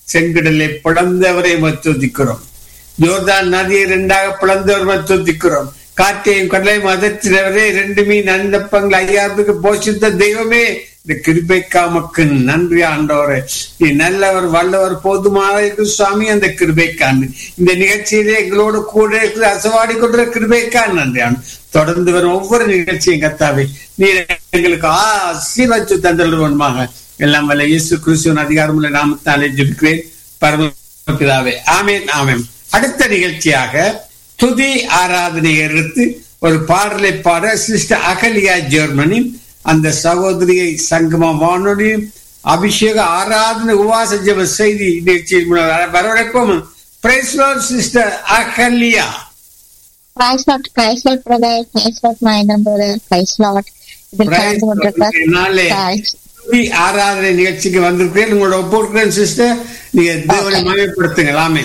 செங்கடலை பிளந்தவரை மத்துதிக்கிறோம் ஜோர்தான் நதியை இரண்டாக பிளந்தவர் மத்துதிக்கிறோம் காற்றையும் கடலையும் அதற்றினவரே ரெண்டு மீன் அந்தப்பங்கள் ஐயாயிரத்துக்கு போஷித்த தெய்வமே இந்த கிருபைக்காமக்கு நன்றி ஆண்டவரே நீ நல்லவர் வல்லவர் போதுமாக இருக்கு சுவாமி அந்த கிருபைக்கான் இந்த நிகழ்ச்சியிலே எங்களோடு கூட இருக்கிற அசவாடி கொண்ட கிருபைக்கான் நன்றி ஆண்டு தொடர்ந்து வரும் ஒவ்வொரு நிகழ்ச்சியும் கத்தாவே நீ எங்களுக்கு ஆசீர்வச்சு தந்தருவன்மாக எல்லாம் வல்ல இயேசு கிறிஸ்துவின் அதிகாரமுள்ள நாமத்தாலே ஜெபிக்கிறேன் பரமபிதாவே ஆமேன் ஆமேன் அடுத்த நிகழ்ச்சியாக துதி ஆராதனை எடுத்து ஒரு பாடலை பாட சிஸ்டர் அகலியா ஜெர்மனி அந்த சகோதரியை சங்கம வானொலி அபிஷேக ஆராதனை உவாச ஜெப செய்தி நிகழ்ச்சியில் வரவழைப்போம் sister Ahalya Praise Lord, praise Lord, brother, praise Lord, Mahendran brother, praise Lord. இதில் கலந்து கொண்டிருக்கிற நாளே praise. துதி ஆராதனை நிகழ்ச்சிக்கு வந்திருக்கிறேன் உங்களோட ஒப்புக்கிறேன் சிஸ்டர் நீங்க தேவனை மயப்படுத்துங்கள் ஆமே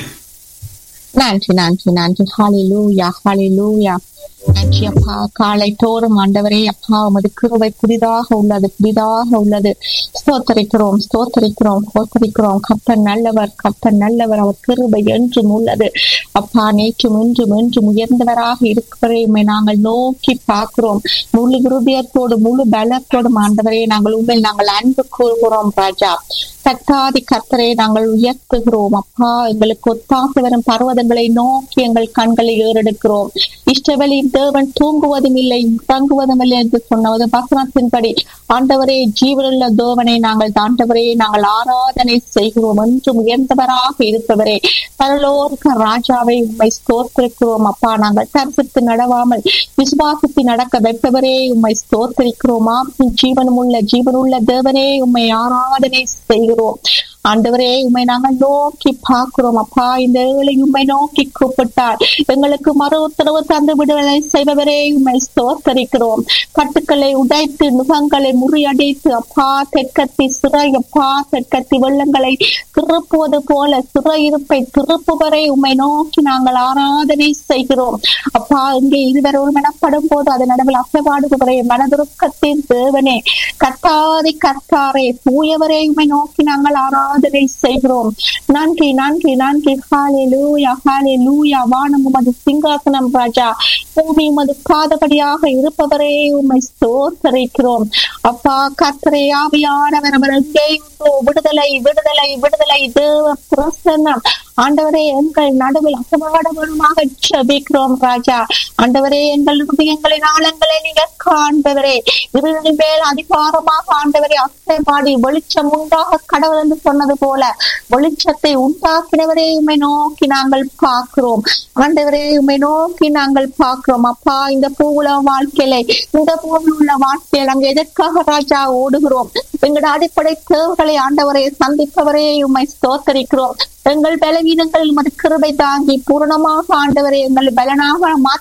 நன்றி நன்றி நன்றி ஹalleluya ஹalleluya நன்றி அப்பா காலை தோறும் ஆண்டவரே அப்பா உமது கிருபை புதிதாக உள்ளது புதிதாக உள்ளது ஸ்தோத்தரிக்கிறோம் ஸ்தோத்தரிக்கிறோம் ஸ்தோத்தரிக்கிறோம் கர்த்தர் நல்லவர் கர்த்தர் நல்லவர் அவர் கிருபை என்றும் உள்ளது அப்பா நேற்றும் இன்றும் என்றும் உயர்ந்தவராக இருக்கிறவரை உம்மை நாங்கள் நோக்கி பார்க்கிறோம் முழு இருதயத்தோடு முழு பலத்தோடும் ஆண்டவரே நாங்கள் உண்மை நாங்கள் அன்பு கூறுகிறோம் ராஜா கத்தாதி கர்த்தரை நாங்கள் உயர்த்துகிறோம் அப்பா எங்களுக்கு ஒத்தாக வரும் பர்வதங்களை நோக்கி எங்கள் கண்களை ஏறெடுக்கிறோம் இஷ்டவெளியின் தேவன் தூங்குவதும் இல்லை தங்குவதும் இல்லை என்று சொன்னது வசனத்தின்படி ஆண்டவரே ஜீவனுள்ள தேவனை நாங்கள் ஆண்டவரே நாங்கள் ஆராதனை செய்கிறோம் என்றும் உயர்ந்தவராக இருப்பவரே பரலோக ராஜாவை உண்மை ஸ்தோத்திருக்கிறோம் அப்பா நாங்கள் தரிசித்து நடவாமல் விசுவாசித்து நடக்க வைப்பவரே உண்மை ஸ்தோத்திரிக்கிறோமா ஜீவனுமுள்ள ஜீவனுள்ள தேவனே உண்மை ஆராதனை செய்கிறோம் ஆண்டவரே உண்மை நாங்கள் நோக்கி பார்க்கிறோம் அப்பா இந்த ஏழை உண்மை நோக்கி கூப்பிட்டார் எங்களுக்கு மறு உத்தரவு தந்து விடுதலை செய்பவரே உண்மை ஸ்தோத்தரிக்கிறோம் கட்டுக்களை உடைத்து நுகங்களை முறியடித்து அப்பா தெற்கத்தி சிறை அப்பா தெற்கத்தி வெள்ளங்களை திருப்புவது போல சிறையிருப்பை திருப்புவரை உண்மை நோக்கி நாங்கள் ஆராதனை செய்கிறோம் அப்பா இங்கே இதுவரை ஒரு மனப்படும் போது அது நடுவில் அசைபாடுபவரே மனதுருக்கத்தின் தேவனே கத்தாதி கத்தாரே தூயவரே உண்மை நோக்கி நாங்கள் ஆராதனை செய்கிறோம் நன்றி நன்றி நன்றி ஹாலே லூயா ஹாலே லூயா வானம் உமது சிங்காசனம் ராஜா பூமி உமது பாதபடியாக இருப்பவரே உம்மை ஸ்தோத்தரிக்கிறோம் அப்பா கத்தரை ஆவியானவர் அவர் எங்கே உண்டோ விடுதலை விடுதலை விடுதலை தேவ பிரசன்னம் ஆண்டவரே எங்கள் நடுவில் அசமாடமாக ஜபிக்கிறோம் ராஜா ஆண்டவரே எங்கள் எங்களின் ஆழங்களை நீங்க காண்பவரே இருளின் மேல் அதிகாரமாக ஆண்டவரே அசை பாடி வெளிச்சம் உண்டாக கடவுள் என்று சொன்னது போல வெளிச்சத்தை உண்டாக்கினவரே உண்மை நோக்கி நாங்கள் பார்க்கிறோம் ஆண்டவரே உண்மை நோக்கி நாங்கள் பார்க்கிறோம் அப்பா இந்த பூவுல வாழ்க்கையில இந்த பூவில் உள்ள வாழ்க்கையில் நாங்கள் எதற்காக ராஜா ஓடுகிறோம் எங்களோட அடிப்படை தேவைகளை ஆண்டவரை சந்திப்பவரே உண்மை ஸ்தோத்தரிக்கிறோம் எங்கள் பலவீனங்கள் உமது கிருபை தாங்கி பூரணமாக ஆண்டவரை எங்கள் பலனாக மாற்ற